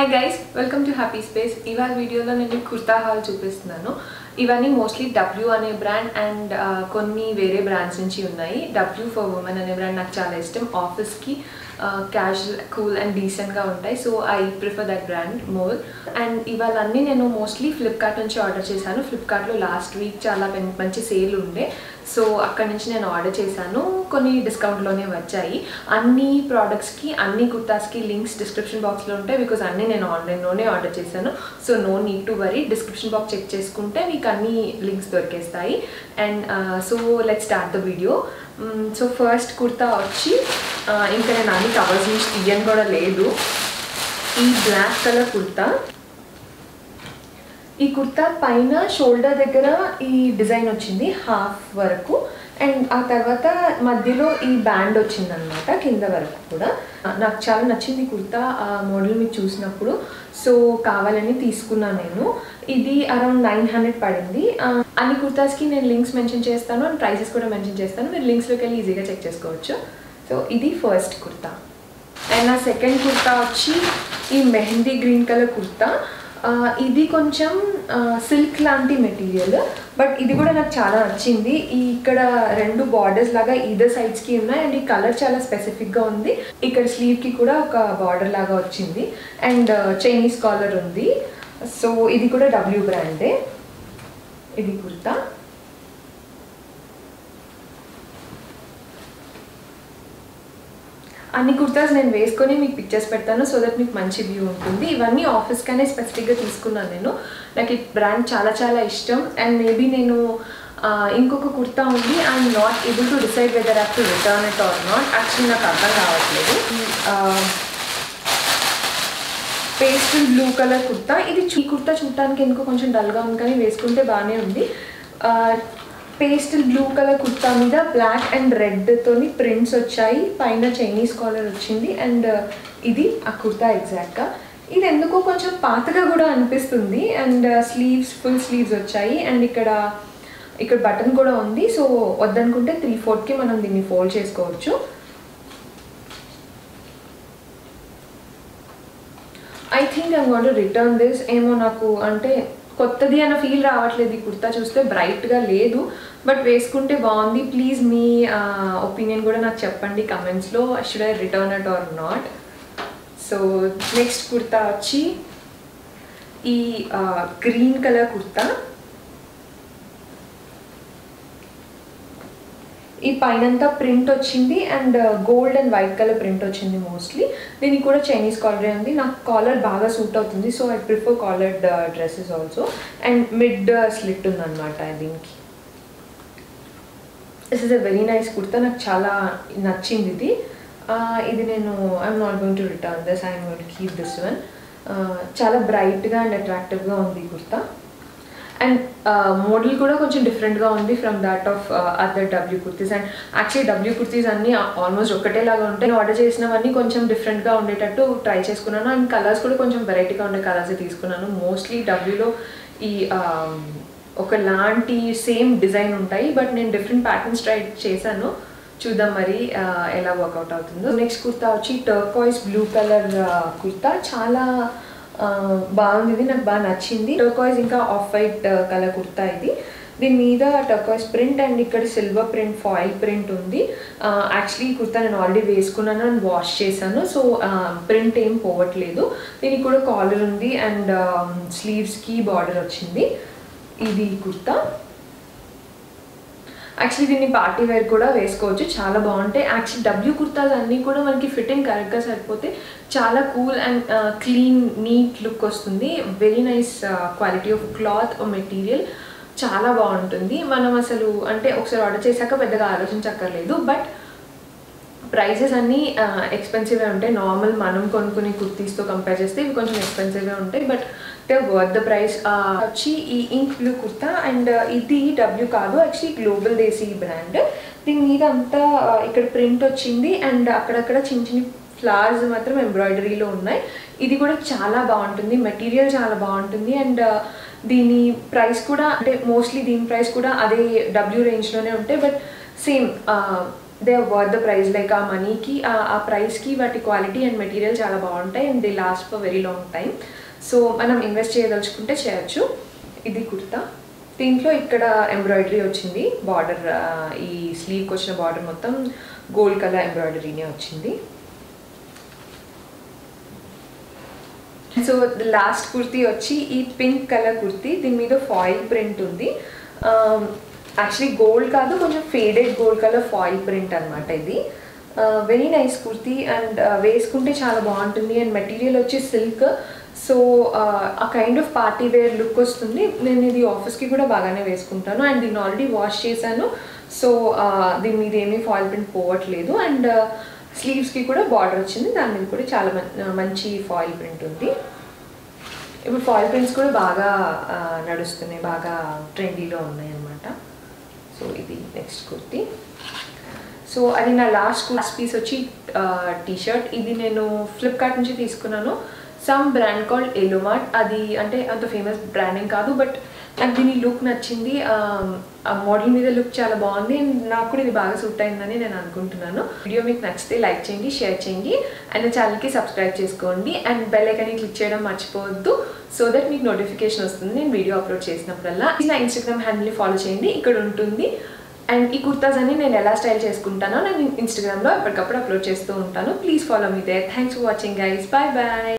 hi guys welcome to happy space ఇవాళ వీడియోలో నేను మీకు కుర్తా హాల్ చూపిస్తున్నాను ఇవన్నీ మోస్ట్లీ డబ్ల్యూ అనే బ్రాండ్ అండ్ కొన్ని వేరే బ్రాండ్స్ నుంచి ఉన్నాయి డబ్ల్యూ ఫర్ ఉమెన్ అనే బ్రాండ్ నాకు చాలా ఇష్టం ఆఫీస్కి క్యాజువల్ కూల్ అండ్ డీసెంట్గా ఉంటాయి so I prefer that brand more and ఇవాళ అన్నీ నేను మోస్ట్లీ ఫ్లిప్కార్ట్ నుంచి ఆర్డర్ చేశాను ఫ్లిప్కార్ట్లో లాస్ట్ వీక్ చాలా పెన్- మంచి సేల్ ఉండే సో అక్కడ నుంచి నేను ఆర్డర్ చేశాను కొన్ని డిస్కౌంట్లోనే వచ్చాయి అన్ని ప్రోడక్ట్స్కి అన్ని కుర్తాస్కి లింక్స్ డిస్క్రిప్షన్ బాక్స్లో ఉంటాయి బికాస్ అన్నీ నేను ఆన్లైన్లోనే ఆర్డర్ చేశాను so no need to worry description box check చేసుకుంటే మీకు అన్ని లింక్స్ దొరికేస్తాయి and so let start the video so first kurta వచ్చి uh, ఇంకా నేను అన్ని కవర్స్ నుంచి తీయని కూడా లేదు ఈ బ్లాక్ కలర్ కుర్తా ఈ కుర్తా పైన షోల్డర్ దగ్గర ఈ డిజైన్ వచ్చింది హాఫ్ వరకు అండ్ ఆ తర్వాత మధ్యలో ఈ బ్యాండ్ వచ్చింది అనమాట కింద వరకు కూడా నాకు చాలా నచ్చింది ఈ కుర్తా ఆ మోడల్ మీకు చూసినప్పుడు సో కావాలని తీసుకున్నాను నేను ఇది అరౌండ్ నైన్ హండ్రెడ్ పడింది ఆ, అన్ని కుర్తాస్కి నేను లింక్స్ మెన్షన్ చేస్తాను అండ్ ప్రైసెస్ కూడా మెన్షన్ చేస్తాను మీరు లింక్స్లోకి వెళ్ళి ఈజీగా చెక్ చేసుకోవచ్చు సో ఇది ఫస్ట్ కుర్తా అండ్ నా సెకండ్ కుర్తా వచ్చి ఈ మెహందీ గ్రీన్ కలర్ కుర్తా ఆ, ఇది కొంచెం సిల్క్ లాంటి మెటీరియల్ బట్ ఇది కూడా నాకు చాలా నచ్చింది ఈ ఇక్కడ రెండు బార్డర్స్ లాగా ఈదర్ సైడ్స్కి ఉన్నాయి అండ్ ఈ కలర్ చాలా స్పెసిఫిక్గా ఉంది ఇక్కడ స్లీవ్కి కూడా ఒక బార్డర్ లాగా వచ్చింది అండ్ చైనీస్ కాలర్ ఉంది సో ఇది కూడా డబ్ల్యూ బ్రాండే ఇది కుర్తా అన్ని కుర్తాస్ నేను వేసుకొని మీకు పిక్చర్స్ పెడతాను సో దట్ మీకు మంచి వ్యూ ఉంటుంది ఇవన్నీ ఆఫీస్కనే స్పెసిఫిక్గా తీసుకున్నాను నేను నాకు ఈ బ్రాండ్ చాలా చాలా ఇష్టం అండ్ మేబీ నేను ఆ, ఇంకొక కుర్తా ఉంది I'm not able to decide whether have to return it or not actually నాకు అర్థం కావట్లేదు పేస్టల్ బ్లూ కలర్ కుర్తా ఇది చూ- ఈ కుర్తా చూడటానికి ఎందుకో కొంచెం డల్గా ఉంది కానీ వేసుకుంటే బాగానే ఉంది పేస్టల్ బ్లూ కలర్ కుర్తా మీద బ్లాక్ అండ్ రెడ్ తోని ప్రింట్స్ వచ్చాయి పైన చైనీస్ కాలర్ వచ్చింది అండ్ ఇది ఆ కుర్తా ఎగ్జాక్ట్గా ఇది ఎందుకో కొంచెం పాతగా కూడా అనిపిస్తుంది అండ్ స్లీవ్స్ ఫుల్ స్లీవ్స్ వచ్చాయి అండ్ ఇక్కడ ఇక్కడ బటన్ కూడా ఉంది సో వద్దనుకుంటే త్రీ ఫోర్త్కి మనం దీన్ని ఫోల్డ్ చేసుకోవచ్చు I think I'm gonna return this ఏమో నాకు అంటే కొత్తది అన్న ఫీల్ రావట్లేదు ఈ కుర్తా చూస్తే బ్రైట్గా లేదు బట్ వేసుకుంటే బాగుంది ప్లీజ్ మీ ఒపీనియన్ కూడా నాకు చెప్పండి కమెంట్స్లో should I return it or not so next kurta వచ్చి ఈ గ్రీన్ కలర్ కుర్తా ఈ పైనంతా ప్రింట్ వచ్చింది and gold and white colour print వచ్చింది మోస్ట్లీ దీనికి కూడా చైనీస్ కాలరే ఉంది నాకు కాలర్ బాగా సూట్ అవుతుంది so I prefer collared dresses also and mid slit ఉందన్నమాట దీనికి this is a very nice kurta నాకు చాలా నచ్చింది ఇది ఆ, ఇది నేను I'm not going to return this I'm going to keep this one చాలా బ్రైట్గా అండ్ అట్రాక్టివ్గా ఉంది ఈ కుర్తా అండ్ మోడల్ కూడా కొంచెం డిఫరెంట్గా ఉంది from that of other W kurtis and actually W kurtis అన్నీ ఆల్మోస్ట్ ఒకటేలాగా ఉంటాయి నేను ఆర్డర్ చేసినవన్నీ కొంచెం డిఫరెంట్గా ఉండేటట్టు ట్రై చేసుకున్నాను అండ్ కలర్స్ కూడా కొంచెం వెరైటీగా ఉండే కలర్స్ తీసుకున్నాను మోస్ట్లీ డబ్ల్యూలో ఈ um, ఒకలాంటి సేమ్ డిజైన్ ఉంటాయి బట్ నేను డిఫరెంట్ ప్యాటర్న్స్ ట్రై చేశాను చూద్దాం మరి ఆ, ఎలా వర్కౌట్ అవుతుందో నెక్స్ట్ కుర్తా వచ్చి టర్కాయిస్ బ్లూ కలర్ కుర్తా చాలా ఆ, బాగుంది ఇది నాకు బాగా నచ్చింది టర్కాయిస్ ఇంకా ఆఫ్ వైట్ కలర్ కుర్తా ఇది దీని మీద టర్కాయిస్ ప్రింట్ అండ్ ఇక్కడ సిల్వర్ ప్రింట్ ఫాయిల్ ప్రింట్ ఉంది యాక్చువల్లీ ఈ కుర్తా నేను ఆల్రెడీ వేసుకున్నాను అండ్ వాష్ చేశాను సో ప్రింట్ ఏం పోవట్లేదు దీనికి కూడా కాలర్ ఉంది అండ్ స్లీవ్స్కి బార్డర్ వచ్చింది ఇది కుర్తా యాక్చువల్లీ దీన్ని పార్టీ వేర్ కూడా వేసుకోవచ్చు చాలా బాగుంటాయి యాక్చువల్లీ డబ్ల్యూ కుర్తాస్ అన్నీ కూడా మనకి ఫిట్టింగ్ కరెక్ట్గా సరిపోతే చాలా cool and clean neat look వస్తుంది very nice quality of cloth material చాలా బాగుంటుంది మనం అసలు అంటే ఒకసారి ఆర్డర్ చేశాక పెద్దగా ఆలోచించక్కర్లేదు బట్ ప్రైసెస్ అన్నీ ఎక్స్పెన్సివ్గా ఉంటాయి నార్మల్ మనం కొనుక్కునే కుర్తీస్తో కంపేర్ చేస్తే ఇవి కొంచెం ఎక్స్పెన్సివ్గా ఉంటాయి but they worth the price వచ్చి ఈ ఇంక్ బ్లూ కుర్తా అండ్ ఇది డబ్ల్యూ కాదు యాక్చువల్లీ గ్లోబల్ దేశీ బ్రాండ్ దీని మీద అంతా ఆ, ఇక్కడ ప్రింట్ వచ్చింది అండ్ అక్కడక్కడ చిన్న చిన్న ఫ్లవర్స్ మాత్రం ఎంబ్రాయిడరీలో ఉన్నాయి ఇది కూడా చాలా బాగుంటుంది మెటీరియల్ చాలా బాగుంటుంది అండ్ దీని ప్రైస్ కూడా అంటే మోస్ట్లీ దీని ప్రైస్ కూడా అదే డబ్ల్యూ రేంజ్లోనే ఉంటాయి but same they worth the price like ఆ మనీకి ఆ ప్రైస్కి వాటి క్వాలిటీ అండ్ మెటీరియల్ చాలా బాగుంటాయి and they last for very long time so మనం ఇన్వెస్ట్ చేయదలుచుకుంటే చేయొచ్చు ఇది కుర్తా దీంట్లో ఇక్కడ ఎంబ్రాయిడరీ వచ్చింది బార్డర్ ఈ స్లీవ్కి వచ్చిన బార్డర్ మొత్తం గోల్డ్ కలర్ ఎంబ్రాయిడరీనే వచ్చింది సో లాస్ట్ కుర్తీ వచ్చి ఈ పింక్ కలర్ కుర్తీ దీని మీద ఫాయిల్ ప్రింట్ ఉంది యాక్చువల్లీ గోల్డ్ కాదు కొంచెం faded gold colour foil print అనమాట ఇది వెరీ నైస్ కుర్తీ అండ్ వేసుకుంటే చాలా బాగుంటుంది అండ్ మెటీరియల్ వచ్చి silk so ah kind of party wear look వస్తుంది నేను ఇది ఆఫీస్కి కూడా బాగానే వేసుకుంటాను అండ్ దీన్ని ఆల్రెడీ వాష్ చేశాను సో దీని మీద ఏమీ ఫాయిల్ ప్రింట్ పోవట్లేదు అండ్ స్లీవ్స్కి కూడా బార్డర్ వచ్చింది దాని మీద కూడా చాలా మంచి ఫాయిల్ ప్రింట్ ఉంది ఇప్పుడు ఫాయిల్ ప్రింట్స్ కూడా బాగా నడుస్తున్నాయి బాగా ట్రెండీలో ఉన్నాయి అన్నమాట సో ఇది నెక్స్ట్ కుర్తి సో అది నా లాస్ట్ లాస్ట్ పీస్ వచ్చి టీ షర్ట్ ఇది నేను ఫ్లిప్కార్ట్ నుంచి తీసుకున్నాను సమ్ బ్రాండ్ కాల్డ్ ఎలోమార్ట్ అది అంటే అంత ఫేమస్ బ్రాండింగ్ కాదు బట్ నాకు దీని లుక్ నచ్చింది ఆ మోడల్ మీద లుక్ చాలా బాగుంది అండ్ నాకు కూడా ఇది బాగా సూట్ అయిందని నేను అనుకుంటున్నాను వీడియో మీకు నచ్చితే లైక్ చేయండి షేర్ చేయండి అండ్ ఛానల్కి సబ్స్క్రైబ్ చేసుకోండి అండ్ బెల్ ఐకాన్ని క్లిక్ చేయడం మర్చిపోవద్దు సో దట్ మీకు నోటిఫికేషన్ వస్తుంది నేను వీడియో అప్లోడ్ చేసినప్పుడల్లా నా ఇన్స్టాగ్రామ్ హ్యాండిల్ని ఫాలో చేయండి ఇక్కడ ఉంటుంది అండ్ ఈ కుర్తాస్ అన్ని నేను ఎలా స్టైల్ చేసుకుంటానో నేను ఇన్స్టాగ్రామ్లో ఎప్పటికప్పుడు అప్లోడ్ చేస్తూ ఉంటాను please follow me they thanks for watching guys bye bye